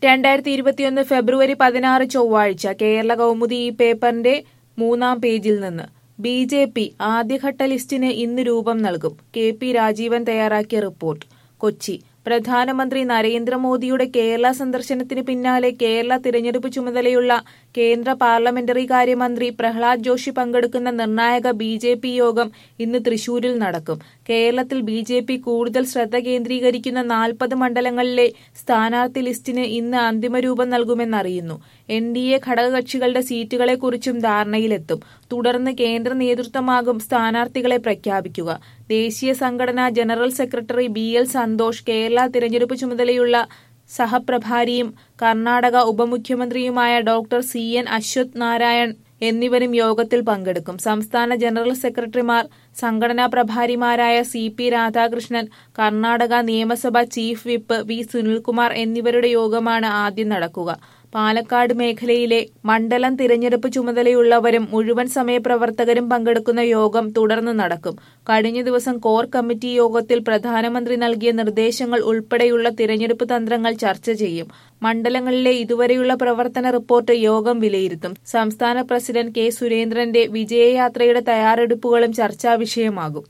രണ്ടായിരത്തി ഇരുപത്തിയൊന്ന് ഫെബ്രുവരി പതിനാറ് ചൊവ്വാഴ്ച കേരള കൗമുദി ഈ പേപ്പറിന്റെ മൂന്നാം പേജിൽ നിന്ന് ബി ജെ പി ആദ്യഘട്ട ലിസ്റ്റിന് ഇന്ന് രൂപം നൽകും കെ പി രാജീവൻ തയ്യാറാക്കിയ റിപ്പോർട്ട് കൊച്ചി പ്രധാനമന്ത്രി നരേന്ദ്രമോദിയുടെ കേരള സന്ദർശനത്തിന് പിന്നാലെ കേരള തിരഞ്ഞെടുപ്പ് ചുമതലയുള്ള കേന്ദ്ര പാർലമെന്ററി കാര്യമന്ത്രി പ്രഹ്ലാദ് ജോഷി പങ്കെടുക്കുന്ന നിർണായക ബി ജെ പി യോഗം ഇന്ന് തൃശൂരിൽ നടക്കും കേരളത്തിൽ ബി ജെ പി കൂടുതൽ ശ്രദ്ധ കേന്ദ്രീകരിക്കുന്ന നാൽപ്പത് മണ്ഡലങ്ങളിലെ സ്ഥാനാർത്ഥി ലിസ്റ്റിന് ഇന്ന് അന്തിമരൂപം നൽകുമെന്നറിയുന്നു എൻ ഡി എ ഘടകകക്ഷികളുടെ സീറ്റുകളെക്കുറിച്ചും ധാരണയിലെത്തും തുടർന്ന് കേന്ദ്ര നേതൃത്വമാകും സ്ഥാനാർത്ഥികളെ പ്രഖ്യാപിക്കുക ദേശീയ സംഘടനാ general secretary B L Santhosh Kerala തിരഞ്ഞെടുപ്പ് ചുമതലയുള്ള സഹപ്രഭാരിയും കർണാടക ഉപമുഖ്യമന്ത്രിയുമായ doctor C N Ashwath Narayan എന്നിവരും യോഗത്തിൽ പങ്കെടുക്കും സംസ്ഥാന ജനറൽ സെക്രട്ടറിമാർ സംഘടനാ പ്രഭാരിമാരായ സി പി രാധാകൃഷ്ണൻ കർണാടക നിയമസഭ ചീഫ് വിപ്പ് വി സുനിൽകുമാർ എന്നിവരുടെ യോഗമാണ് ആദ്യം നടക്കുക പാലക്കാട് മേഖലയിലെ മണ്ഡലം തിരഞ്ഞെടുപ്പ് ചുമതലയുള്ളവരും മുഴുവൻ സമയ പ്രവർത്തകരും പങ്കെടുക്കുന്ന യോഗം തുടർന്ന് നടക്കും കഴിഞ്ഞ ദിവസം കോർ കമ്മിറ്റി യോഗത്തിൽ പ്രധാനമന്ത്രി നൽകിയ നിർദ്ദേശങ്ങൾ ഉൾപ്പെടെയുള്ള തിരഞ്ഞെടുപ്പ് തന്ത്രങ്ങൾ ചർച്ച ചെയ്യും മണ്ഡലങ്ങളിലെ ഇതുവരെയുള്ള പ്രവർത്തന റിപ്പോർട്ട് യോഗം വിലയിരുത്തും സംസ്ഥാന പ്രസിഡന്റ് കെ സുരേന്ദ്രന്റെ വിജയയാത്രയുടെ തയ്യാറെടുപ്പുകളും ചർച്ചാ വിഷയമാകും